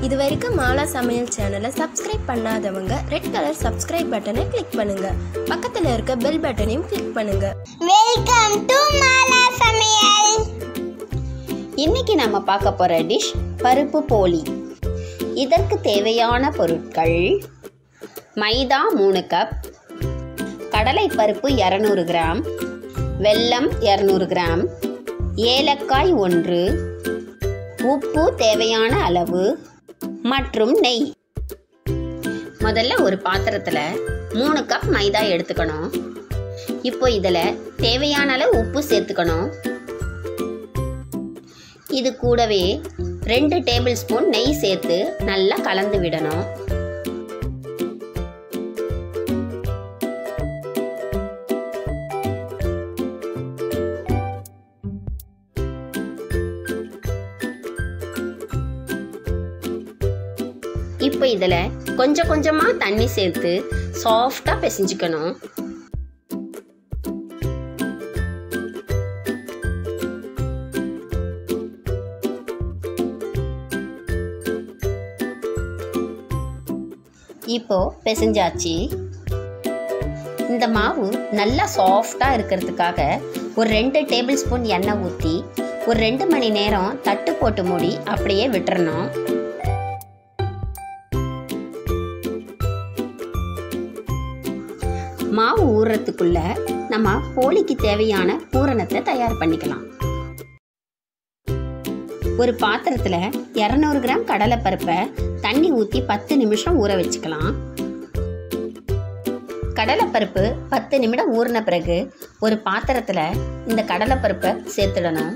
இது வரைக்கும் மாலா சமையல் சேனலை சப்ஸ்கிரைப் பண்ணாதவங்க ரெட் கலர் சப்ஸ்கிரைப் பட்டனை கிளிக் பண்ணுங்க பக்கத்தில் இருக்க பெல் பட்டனையும் கிளிக் பண்ணுங்க வெல்கம் டு மாலா சமையல் இன்னைக்கு நம்ம பார்க்க போகிற டிஷ் பருப்பு போலி இதற்கு தேவையான பொருட்கள் மைதா மூணு கப் கடலை பருப்பு இரநூறு கிராம் வெல்லம் இரநூறு கிராம் ஏலக்காய் ஒன்று உப்பு தேவையான அளவு மற்றும் நெய் முதல்ல ஒரு பாத்திரத்தில் மூணு கப் மைதா எடுத்துக்கணும் இப்போ இதில் தேவையான அளவு உப்பு சேர்த்துக்கணும் இது கூடவே ரெண்டு டேபிள் ஸ்பூன் நெய் சேர்த்து நல்லா கலந்து விடணும் இப்போ இதில் கொஞ்சம் கொஞ்சமாக தண்ணி சேர்த்து சாஃப்டாக பிசைஞ்சுக்கணும் இப்போ பிசைஞ்சாச்சு இந்த மாவு நல்லா சாஃப்டாக இருக்கிறதுக்காக ஒரு ரெண்டு டேபிள் ஸ்பூன் எண்ணெய் ஊற்றி ஒரு ரெண்டு மணி நேரம் தட்டு போட்டு மூடி அப்படியே விட்டுறணும் மாவு ஊறுறதுக்குள்ள நம்ம போலிக்கு தேவையான பூரணத்தை தயார் பண்ணிக்கலாம் ஒரு பாத்திரத்தில் இரநூறு கிராம் கடலைப்பருப்பை தண்ணி ஊற்றி பத்து நிமிஷம் ஊற வச்சுக்கலாம் கடலைப்பருப்பு பத்து நிமிடம் ஊறின பிறகு ஒரு பாத்திரத்தில் இந்த கடலைப்பருப்பை சேர்த்துடணும்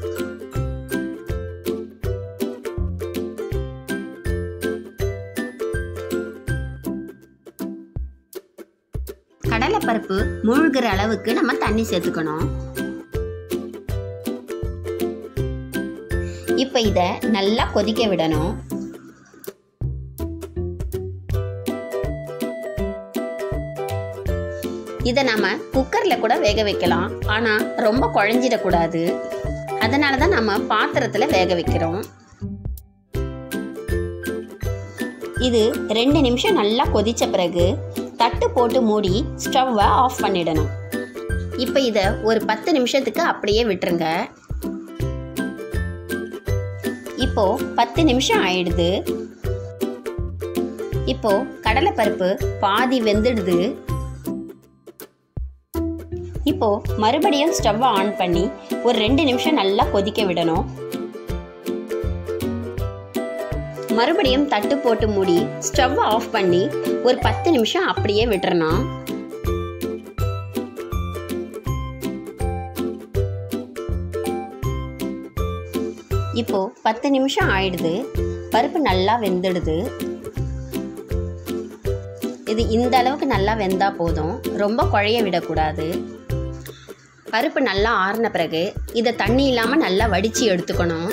கடலைப்பருப்பு மூழ்கிற அளவுக்கு நம்ம தண்ணி சேர்த்துக்கணும் இப்போ இதை நல்லா கொதிக்க விடணும் இதை நம்ம குக்கரில் கூட வேக வைக்கலாம் ஆனால் ரொம்ப குழஞ்சிடக்கூடாது அதனால தான் நம்ம பாத்திரத்தில் வேக வைக்கிறோம் இது ரெண்டு நிமிஷம் நல்லா கொதிச்ச பிறகு தட்டு போட்டு மூடி ஸ்டவ்வை ஆஃப் பண்ணிடணும் இப்போ இதை ஒரு பத்து நிமிஷத்துக்கு அப்படியே விட்டுருங்க இப்போ பத்து நிமிஷம் ஆயிடுது இப்போ கடலைப்பருப்பு பாதி வெந்துடுது இப்போ மறுபடியும் ஸ்டவ்வை ஆன் பண்ணி ஒரு ரெண்டு நிமிஷம் நல்லா கொதிக்க விடணும் மறுபடியும் தட்டு போட்டு மூடி ஸ்டவ்வை ஆஃப் பண்ணி ஒரு பத்து நிமிஷம் அப்படியே விட்டுறணும் இப்போ பத்து நிமிஷம் ஆயிடுது பருப்பு நல்லா வெந்துடுது இது இந்த அளவுக்கு நல்லா வெந்தா போதும் ரொம்ப குழைய விடக்கூடாது பருப்பு நல்லா ஆறின பிறகு இதை தண்ணி இல்லாமல் நல்லா வடித்து எடுத்துக்கணும்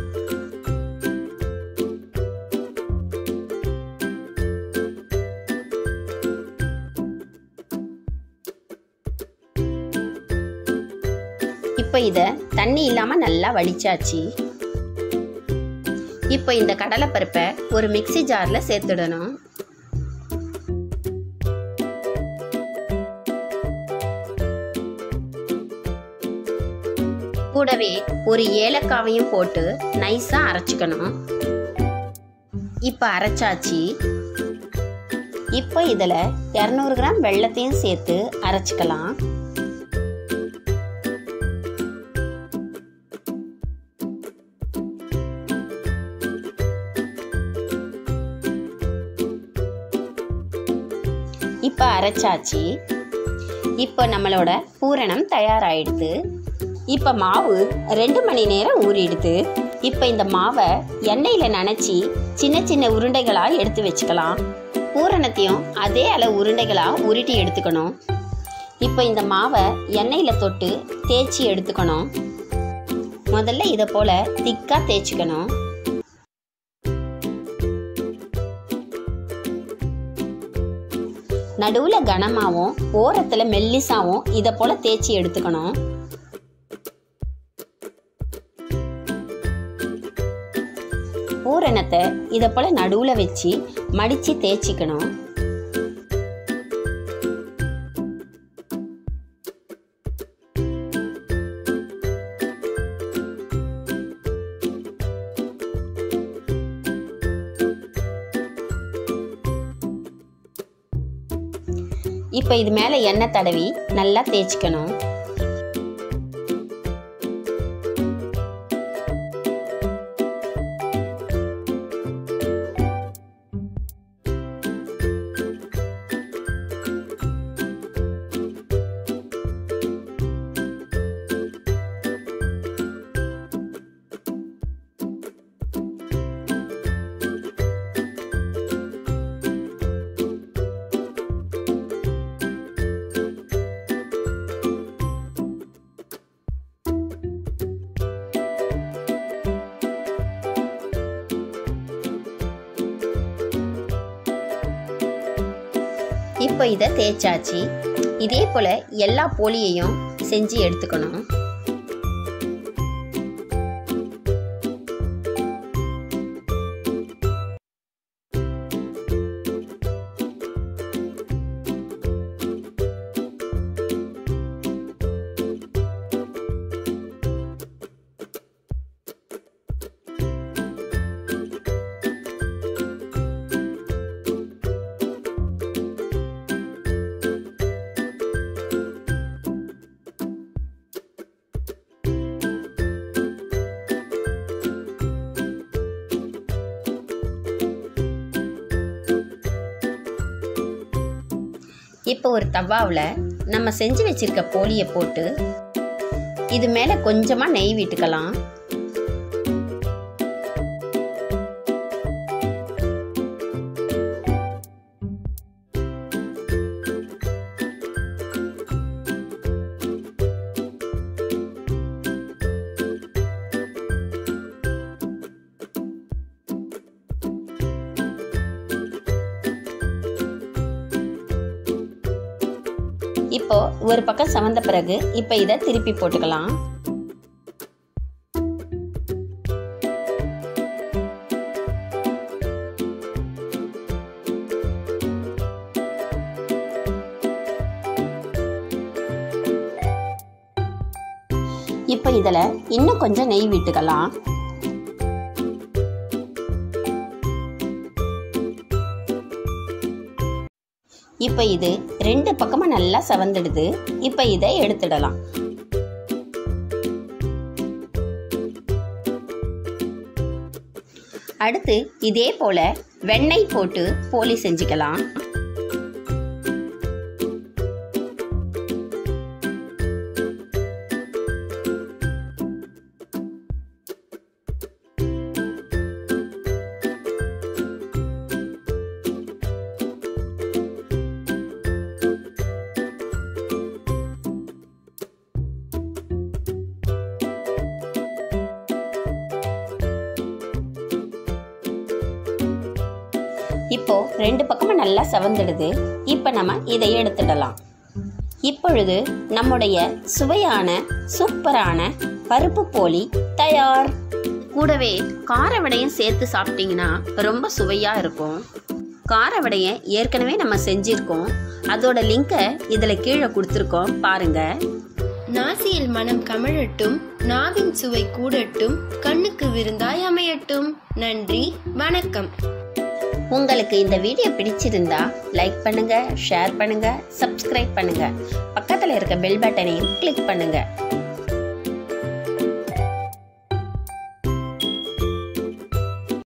இப்போ இதை தண்ணி இல்லாமல் நல்லா வடிச்சாச்சு இப்போ இந்த கடலைப்பருப்பை ஒரு மிக்ஸி ஜாரில் சேர்த்துடணும் கூடவே ஒரு ஏலக்காவையும் போட்டு நைஸாக அரைச்சிக்கணும் இப்போ அரைச்சாச்சு இப்போ இதில் இரநூறு கிராம் வெள்ளத்தையும் சேர்த்து அரைச்சிக்கலாம் இப்போ அரைச்சாச்சு இப்போ நம்மளோட பூரணம் தயாராகிடுது இப்போ மாவு ரெண்டு மணி நேரம் ஊறிடுது இப்போ இந்த மாவை எண்ணெயில் நனைச்சி சின்ன சின்ன உருண்டைகளாக எடுத்து வச்சுக்கலாம் பூரணத்தையும் அதே அளவு உருண்டைகளாக உருட்டி எடுத்துக்கணும் இப்போ இந்த மாவை எண்ணெயில் தொட்டு தேய்ச்சி எடுத்துக்கணும் முதல்ல இதை போல் திக்காக தேய்ச்சிக்கணும் நடுவில் கனமாகவும் ஓரத்தில் மெல்லிசாவும் இதை போல் தேய்ச்சி எடுத்துக்கணும் பூரணத்தை இதை போல் நடுவில் வச்சு மடித்து தேய்ச்சிக்கணும் இப்போ இது மேலே எண்ணெய் தடவி நல்லா தேய்ச்சிக்கணும் இப்போ இதை தேய்ச்சாச்சு இதே போல் எல்லா போலியையும் செஞ்சு எடுத்துக்கணும் இப்போ ஒரு தவாவில் நம்ம செஞ்சு வச்சிருக்க போலியை போட்டு இது மேலே கொஞ்சமாக நெய் விட்டுக்கலாம் இப்போ ஒரு பக்கம் சவந்த பிறகு இப்போ இதை திருப்பி போட்டுக்கலாம் இப்போ இதில் இன்னும் கொஞ்சம் நெய் விட்டுக்கலாம் இப்போ இது ரெண்டு பக்கமும் நல்லா செவந்துடுது இப்போ இதை எடுத்துடலாம் அடுத்து இதே போல வெண்ணெய் போட்டு போலி செஞ்சுக்கலாம் இப்போ ரெண்டு பக்கமும் நல்லா செவந்துடுது இப்போ நம்ம இதை எடுத்துடலாம் இப்பொழுது நம்முடைய சுவையான சூப்பரான பருப்பு போலி தயார் கூடவே கார வடையும் சேர்த்து சாப்பிட்டீங்கன்னா ரொம்ப சுவையாக இருக்கும் கார வடையை ஏற்கனவே நம்ம செஞ்சுருக்கோம் அதோட லிங்கை இதில் கீழே கொடுத்துருக்கோம் பாருங்கள் நாசியில் மனம் கமழட்டும் நாவின் சுவை கூடட்டும் கண்ணுக்கு விருந்தாய் அமையட்டும் நன்றி வணக்கம் உங்களுக்கு இந்த வீடியோ பிடிச்சிருந்தா லைக் பண்ணுங்க ஷேர் பண்ணுங்க சப்ஸ்கிரைப் பண்ணுங்க பக்கத்தில் இருக்க பெல் பட்டனையும் கிளிக் பண்ணுங்க